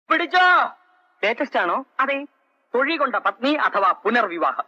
പിടിച്ചോ ലേറ്റസ്റ്റ് ആണോ അതെ തൊഴി കൊണ്ട പത്നി അഥവാ പുനർവിവാഹം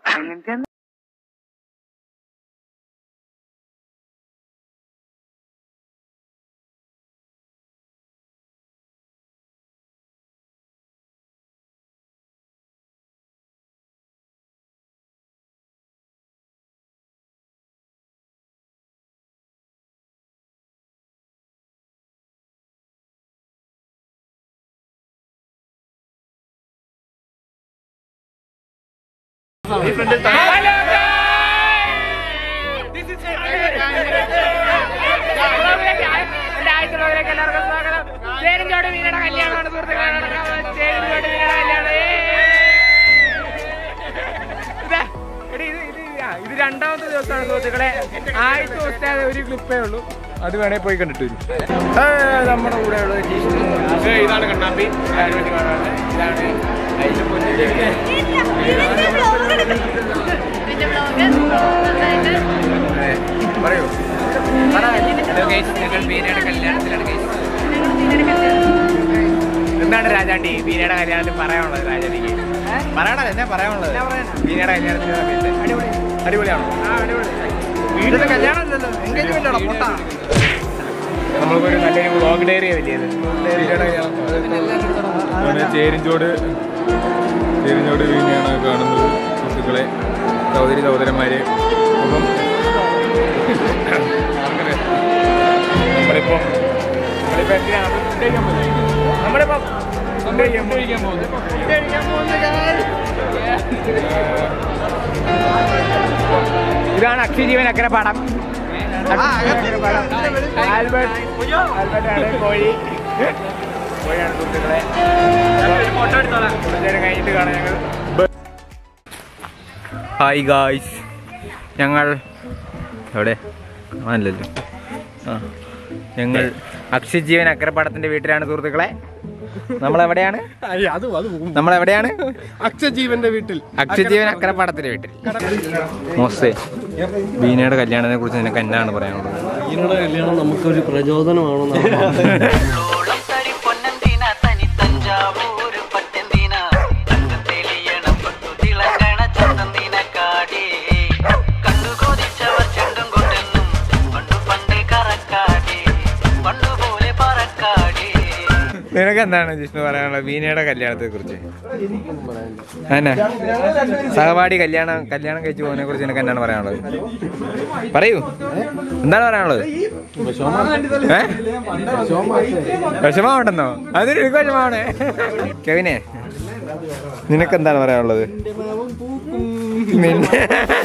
എല്ലാവർക്കും സ്വാഗതം ചേരിഞ്ചോട് വീണയുടെ കല്യാണമാണ് സുഹൃത്തുക്കളെ ചേരിഞ്ചോട് വീണയുടെ കല്യാണം ഇതാ, എടി, ഇത് ഇത് ആ, ഇത് രണ്ടാമത്തെ ദിവസമാണ് സുഹൃത്തുക്കളെ ആദ്യത്തെ ദിവസത്തെ ഒരു ക്ലിപ്പേ ഉള്ളൂ അത് വേണേ പോയി കണ്ടിട്ട് വരും ഏ, നമ്മുടെ കൂടെ ഉള്ളത് ജിഷ്ണു. ഏ, ഇതാണ് കണ്ണാപ്പി ഇതാണ് വേണ്ടി കാണാറ്. ഇതാണ് അതിന്റെ മുന്നിൽ പറയൂ ഹലോ ഗൈസ് ഞങ്ങൾ ബീനയുടെ കല്യാണത്തിലാണ് ഗൈസ് എന്താണ് രാജാണ്ടി ബീനയുടെ കല്യാണത്തിൽ പറയാനുള്ളത് രാജാണ്ടിക്ക് പറയണത് എന്നാ പറയാനുള്ളത് ബീനയുടെ കല്യാണത്തിന് സമയത്ത് അടിപൊളി അടിപൊളിയാണോ വീടിന്റെ കല്യാണം അല്ലല്ലോ എൻഗേജ്മെന്റ് ആണോ പൊട്ടാ നമ്മൾക്കൊരു നല്ലൊരു വ്ളോഗ് ഡയറി വലിയത് ബീനയുടെ കല്യാണം അങ്ങനെ ചേരിഞ്ചോട് ചേരിഞ്ചോട് വീണിയാണ് കാണുന്നത് സുഹൃത്തുക്കളെ സഹോദരി സഹോദരന്മാരെ അപ്പം നമ്മളിപ്പം നമ്മളിപ്പോ എന്തിനാണ് ഫുഡ് കഴിക്കാൻ പോകുന്നത് നമ്മളിപ്പം ഫുഡ് കഴിക്കാൻ ഫുഡ് കഴിക്കാൻ പോകുന്നത് ഫുഡ് കഴിക്കാൻ പോകുന്നത് ഇതാണ് അക്ഷയജീവൻ അക്കര പാടം ആൽബർട്ട് ആൽബർട്ട് ആണ് കോഴി കോഴിയാണ് സുഹൃത്തുക്കളെ ഫോട്ടോ എടുത്തോളാം കഴിഞ്ഞിട്ട് കാണാം ഞങ്ങൾ ഹായ് ഗായ്സ് ഞങ്ങൾ എവിടെ ആണല്ലോ ആ ഞങ്ങൾ അക്ഷയജീവൻ അക്കരപ്പാടത്തിന്റെ വീട്ടിലാണ് സുഹൃത്തുക്കളെ നമ്മളെവിടെയാണ് നമ്മളെവിടെയാണ് അക്ഷജീവന്റെ വീട്ടിൽ അക്ഷയജീവൻ അക്കരപ്പാടത്തിന്റെ വീട്ടിൽ മോസേ ബീനയുടെ കല്യാണത്തെ കുറിച്ച് നിനക്ക് എന്നാണ് പറയാനുള്ളത് ഇതിനുള്ള കല്യാണം നമുക്കൊരു പ്രചോദനമാണെന്നാണ് ഓളം തരി പൊന്നന്തിന തനി തഞ്ചാവൂര് പട്ടെന്തിന തെളിയണം പട്ടു തിളങ്ങണ ചന്തന്തിന കാടേ കണ്ടു കൊതിച്ചവർ ചെണ്ടും കൊണ്ടെന്നും പണ്ടു പണ്ടേ കറക്കാടേ പണ്ടുപോലെ പറക്കാടേ നിനക്ക് എന്താണ് ജിഷ്ണു പറയാനുള്ളത് ബീനയുടെ കല്യാണത്തെ കുറിച്ച് എന്നാ സഹപാഠി കല്യാണം കല്യാണം കഴിച്ചു പോകുന്നതിനെ കുറിച്ച് നിനക്ക് എന്താണ് പറയാനുള്ളത് പറയൂ എന്താണ് പറയാനുള്ളത് ഏ? വിഷമമുണ്ടെന്നോ അതിന് എനിക്ക് വിഷമമാണ് കെവിനെ നിനക്ക് എന്താണ് പറയാനുള്ളത് നിന്നെ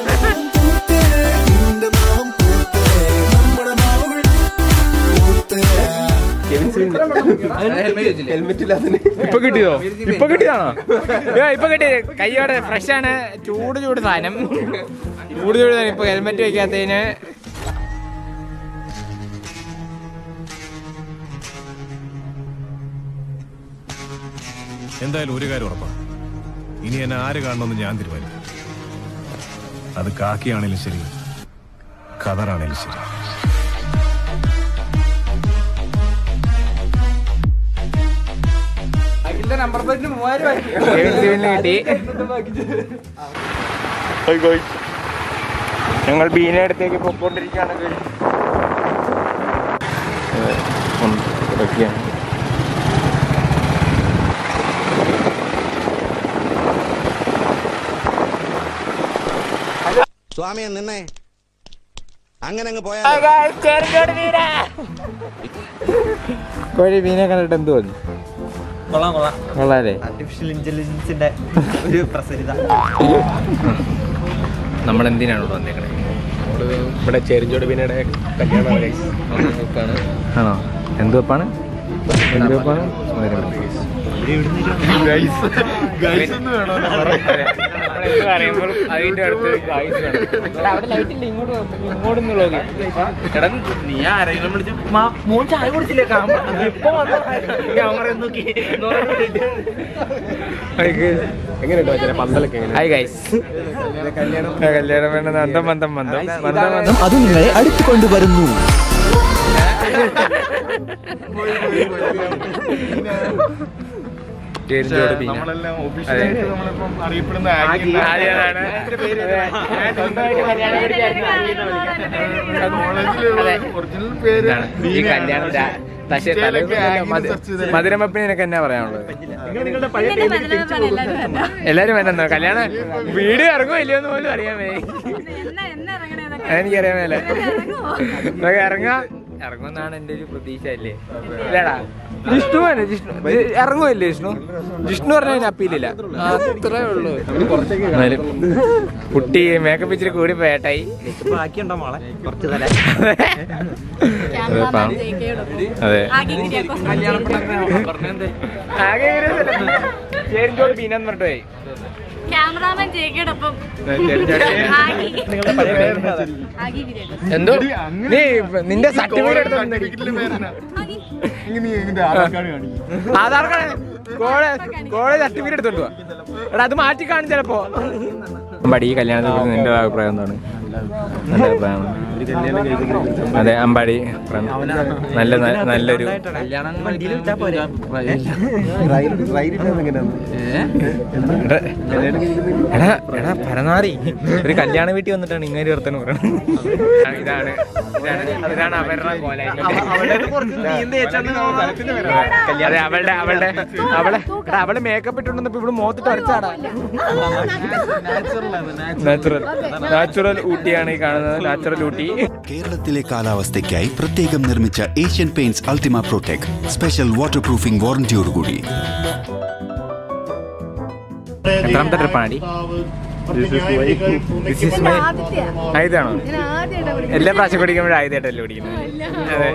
ഇപ്പൊ കിട്ടിയതോ ഇപ്പൊ കിട്ടിയതാണോ ഏ, ഇപ്പൊ കിട്ടിയത് കയ്യോടെ ഫ്രഷ് ആണ് ചൂട് ചൂട് സാധനം ചൂട് ചൂട് സാധനം ഇപ്പൊ ഹെൽമെറ്റ് വെക്കാത്തതിന് എന്തായാലും ഒരു കാര്യം ഉറപ്പാണ് ഇനി എന്നെ ആര് കാണണമെന്ന് ഞാൻ തീരുമാനിക്കും അത് കാക്കിയാണേലും ശരി ഖദറാണേലും ശരി കെവിൻ സിവിലിന് കിട്ടി ഞങ്ങൾ ബീന അടുത്തേക്ക് പൊക്കോണ്ടിരിക്കുകയാണ് guys. ഏ, ഒന്ന് ഇതൊക്കെയാണ്. സ്വാമിയെ നിന്നേ അങ്ങനെ അങ്ങ് പോയാ കോഴി ബീനെ കണ്ടിട്ട് എന്ത് തോന്നി കൊള്ളാം കൊള്ളാം കൊള്ളാല്ലേ ആർട്ടിഫിഷ്യൽ ഇന്റലിജൻസിന്റെ ഒരു പ്രസരിത നമ്മൾ എന്തിനാണ് ഇവിടെ വന്നേക്കണേ ഇവിടെ ചേരിഞ്ചോട് പിന്നീട് കല്യാണം ആണോ എന്ത് വെപ്പാണ് എന്ത് വെപ്പാണ് നീ ആരെങ്കിലും വിളിച്ചു മോൻ ചായ കുടിച്ചില്ലേ ഇപ്പൊ ക്യാമറ നോക്കി എങ്ങനെയുണ്ട് ചില പന്തലൊക്കെ എങ്ങനെ ഹായ് ഗൈസ് കല്യാണം വേണ്ട മന്ദം മന്ദം മന്ദം മന്ദം മന്ദം അത് നിങ്ങളെ അടുത്ത് കൊണ്ടുവരുന്നു ചേരിഞ്ചോട് ബീന നമ്മളെല്ലാം അതെ. ഒഫീഷ്യലായിട്ട് നമ്മളിപ്പം അറിയപ്പെടുന്ന ആഗി ആദ്യമാണ് കോളേജിലുള്ള ഒറിജിനൽ പേര് ഇതാണ് ഈ കല്യാണം രാ- പക്ഷേ ഇൻസ്റ്റയിലൊക്കെ തലേദിവസം ആഗിന്ന് മധു- search ചെയ്താൽ മധുരമപ്പിന് നിനക്ക് എന്നാ പറയാനുള്ളത് എല്ലാരും വന്നെന്നോ കല്യാണം വീട് ഇറങ്ങുമോ ഇല്ലയോ എന്ന് പോലും അറിയാൻ വേ എനിക്കറിയാൻ മേലെ നമുക്ക് ഇറങ്ങാം ഇറങ്ങുമെന്നാണ് എന്റെ ഒരു പ്രതീക്ഷ അല്ലേ ഇല്ലടാ ജിഷ്ണു തന്നെ ജിഷ്ണു ഇത് ഇറങ്ങുമല്ലേ ജിഷ്ണു ജിഷ്ണു പറഞ്ഞ അപ്പീലില്ല അത്രേ ഉള്ളൂ എന്നാലും കുട്ടി മേക്കപ്പ് ഇച്ചിരി കൂടി പോയേട്ടായി ബാക്കിയുണ്ടോ മോളെ കുറച്ച് തല അതെ പാവം. അതെ ആകെ ചേരിഞ്ചോട് ബീനെന്ന് പറഞ്ഞിട്ട് പോയി ക്യാമറാമാൻ ജയിക്കടൊപ്പം എന്തോ നീ നിന്റെ സർട്ടിഫിക്കറ്റ് എടുത്ത് സർട്ടിഫിക്കറ്റിൽ പേരെന്നാ ഇനി നീ ഇതിന്റെ ആധാർ കാർഡ് കാണിക്കും Aadhaar card college college certificate എടുത്തോണ്ട് പോവാ എടാ അത് മാറ്റി കാണും ചിലപ്പോ അമ്പാടി ഈ കല്യാണത്തെ കുറിച്ച് നിന്റെ അഭിപ്രായം എന്താണ് നല്ല അഭിപ്രായം അതെ അമ്പാടി പ്രണം. നല്ല ന- നല്ലൊരു കല്യാണം വണ്ടിയിൽ വിട്ടാ പോരെ എടാ എടാ എടാ പരനാറി ഒരു കല്യാണ വീട്ടിൽ വന്നിട്ടാണ് ഇങ്ങനെ വർത്തനം പറയണത് ഇതാണ് ഇതാണ് ഇതാണ് അവരുടെ കോല അതെ അവളുടെ അവളുടെ അവളെ എടാ, അവള് മേക്കപ്പ് ഇട്ടുണ്ടെന്നപ്പോ ഇവിടെ മോത്തിട്ട് വരച്ചാടാ നാച്ചുറൽ നാച്ചുറൽ ഊട്ടിയാണ് ഈ കാണുന്നത് നാച്ചുറൽ ഊട്ടി കേരളത്തിലെ കാലാവസ്ഥയ്ക്കായി പ്രത്യേകം നിർമ്മിച്ച Asian Paints Ultima Protek special waterproofing വാറന്റിയോടുകൂടി എത്രാമത്തെ ട്രിപ്പാണ് ആയതാണോ എല്ലാ പ്രാവശ്യം കുടിക്കുമ്പോഴും ആയതായിട്ടല്ലേ കുടിക്കുന്നത് അതെ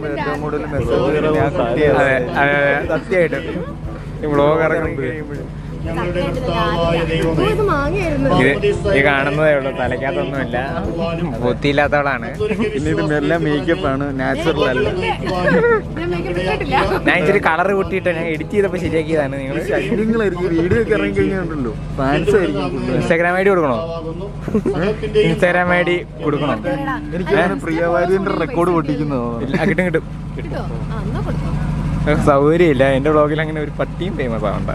അതെ അതെ അതെ സത്യമായിട്ടും ഈ വ്ളോഗ് ഇറങ്ങുമ്പോഴും ഇത് ഈ കാണുന്നതേ ഉള്ളൂ തലയ്ക്കകത്തൊന്നുമില്ല ബുദ്ധിയില്ലാത്തവളാണ് പിന്നെ ഇത് എല്ലാം മേക്കപ്പ് ആണ് നാച്ചുറൽ അല്ല ഞാൻ ഇച്ചിരി കളർ കൂട്ടിയിട്ട് ഞാൻ എഡിറ്റ് ചെയ്തപ്പോ ശരിയാക്കിയതാണ് നിങ്ങൾ നിങ്ങളായിരിക്കും വീഡിയോ ഒക്കെ ഇറങ്ങി കഴിഞ്ഞിട്ടുണ്ടല്ലോ ഫാൻസ് ആയിരിക്കും ഇൻസ്റ്റാഗ്രാം ഐ ഡി കൊടുക്കണോ ഇൻസ്റ്റാഗ്രാം ഐ ഡി കൊടുക്കണോ എനിക്ക് പ്രിയവാര്യന്റെ റെക്കോർഡ് പൊട്ടിക്കുന്നതോ ഇല്ല, ആ, കിട്ടും കിട്ടും സൗകര്യമില്ല എന്റെ വ്ളോഗിൽ അങ്ങനെ ഒരു പട്ടിയും ഫേമസ് ആവണ്ട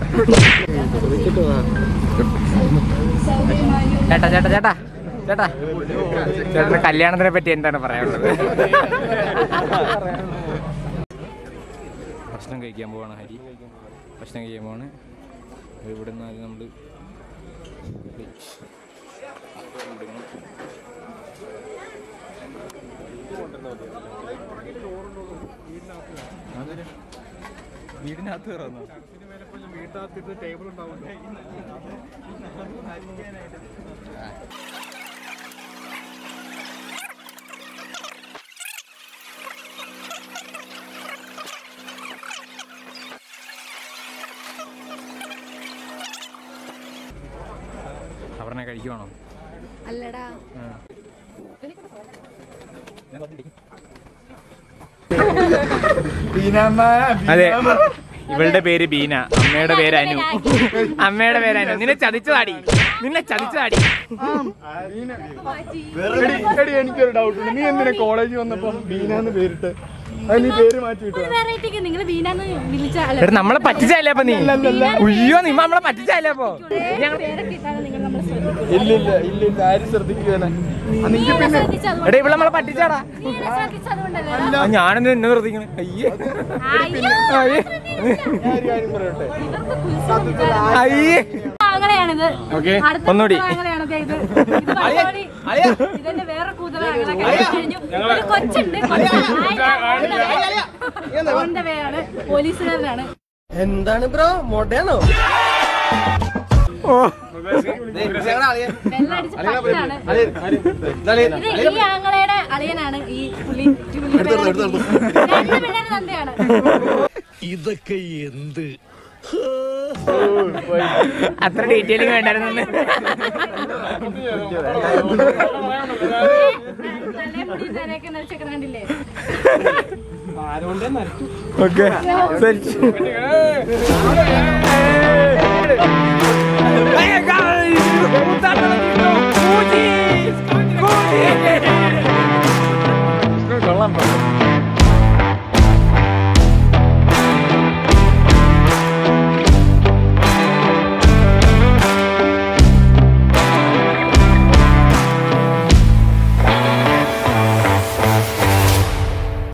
ചേട്ടാ ചേട്ടാ ചേട്ടാ ചേട്ടാ ചേട്ടന്റെ കല്യാണത്തിനെ പറ്റി എന്താണ് പറയാനുള്ളത് ഭക്ഷണം കഴിക്കാൻ പോവാണ് ഹരി ഭക്ഷണം കഴിക്കാൻ പോവാണ് ഇവിടെ നിന്ന് ആദ്യം നമ്മൾ വീടിനകത്ത് കയറുന്നു അപർണ കഴിക്കുവാണോ അല്ലടാ അതെ ഇവളുടെ പേര് ബീന അമ്മയുടെ പേര് അനു അമ്മയുടെ പേര് അനു നിന്നെ ചതിച്ചതാടി നിന്നെ ചതിച്ചതാടി എടി, എനിക്കൊരു ഡൗട്ട് ഉണ്ട് നീ എന്തിനാ കോളേജിൽ വന്നപ്പോ ബീനാന്ന് പേരിട്ട് അത് നീ പേര് മാറ്റി വിട്ടോ വെറൈറ്റിക്ക് നിങ്ങൾ വീണാന്ന് വിളിച്ച എടാ നമ്മളെ പറ്റിച്ചല്ലേ അപ്പൊ നീ ഉയ്യോ നീ നമ്മളെ പറ്റിച്ചല്ലേ അപ്പൊ പേരൊക്കെ ഇട്ടാണ് നിങ്ങൾ നമ്മളെ ശ്രദ്ധിക്കുന്നത്. ഇല്ല ഇല്ല ഇല്ല ഇല്ല ആരും ശ്രദ്ധിക്കുകയാണ് നീ എന്നെ ശ്രദ്ധിച്ചത് അതുകൊണ്ട്- എടാ ഇവിടെ നമ്മളെ പറ്റിച്ചാടാ നീ എന്നെ ശ്രദ്ധിച്ചത് അതുകൊണ്ടല്ലേടാ? ആ, ഞാനെന്ത് എന്നെ ശ്രദ്ധിക്കണേ അയ്യേ അയ്യോ, അയ്യേ ഞാൻ ഒരു കാര്യം പറയട്ടെ അയ്യേ ആങ്ങളെയാണിത്. ഓക്കേ, അടുത്ത ഒന്നുകൂടി. കൂതറ ആങ്ങളെയാണിത് ഇത്. ഇത് പരിപാടി. ഇതെന്റെ വേറെ കൂതറ ആങ്ങളെ കഴിഞ്ഞു. ഒരു കൊച്ചുണ്ട് കൊച്ചിന്റെ പേരാണ് പോലീസുകാരനാണ് എന്താണ് ബ്രോ മൊടയാണോ വെള്ളടിച്ച് പറ്റാണ് ഇത് ഈ ആങ്ങളയുടെ അളിയനാണ് ഈ പുള്ളി ഈ പുള്ളിയുടെ പേര് രണ്ട് പിള്ളേരുടെ തന്തയാണ് ഇതൊക്കെ എന്ത് അത്ര ഡീറ്റെയിലിംഗ് വേണ്ടായിരുന്നു നല്ല മുടി തലയൊക്കെ നരച്ചൊക്കെ കണ്ടില്ലേ ഓക്കെ